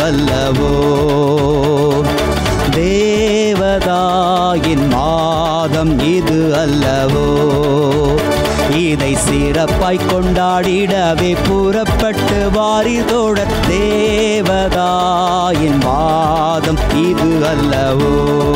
அல்லவோ தேவதாயின் மாதம் இது அல்லவோ இதை சிறப்பாய் கொண்டாடிடவே புறப்பட்டு வாரிதோட தேவதாயின் மாதம் இது அல்லவோ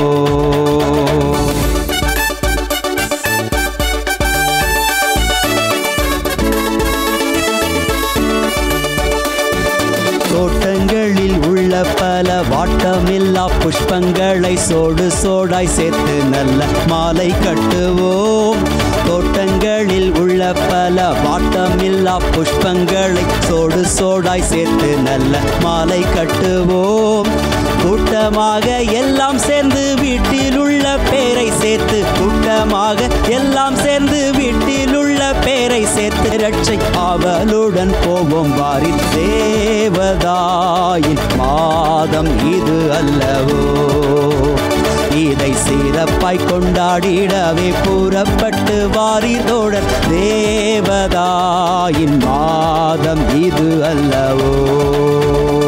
தோட்டங்களில் உள்ள பல வாட்டமில்லா புஷ்பங்களை சோடு சோடாய் சேர்த்து நல்ல மாலை கட்டுவோம் தோட்டங்களில் உள்ள பல வாட்டமில்லா புஷ்பங்களை சோடு சோடாய் சேர்த்து நல்ல மாலை கட்டுவோம் கூட்டமாக எல்லாம் சேர்ந்து வீட்டில் உள்ள பேரை சேர்த்து கூட்டமாக எல்லாம் சேர்ந்து வீட்டில் உள்ள பேரை சேர்த்து ரட்சை அவளுடன் போவோம் வாரி தேவதாயின் மாதம் இது அல்லவோ இதை சிறப்பாய் கொண்டாடிடவே புறப்பட்டு வாரிதோடர் தேவதாயின் மாதம் இது அல்லவோ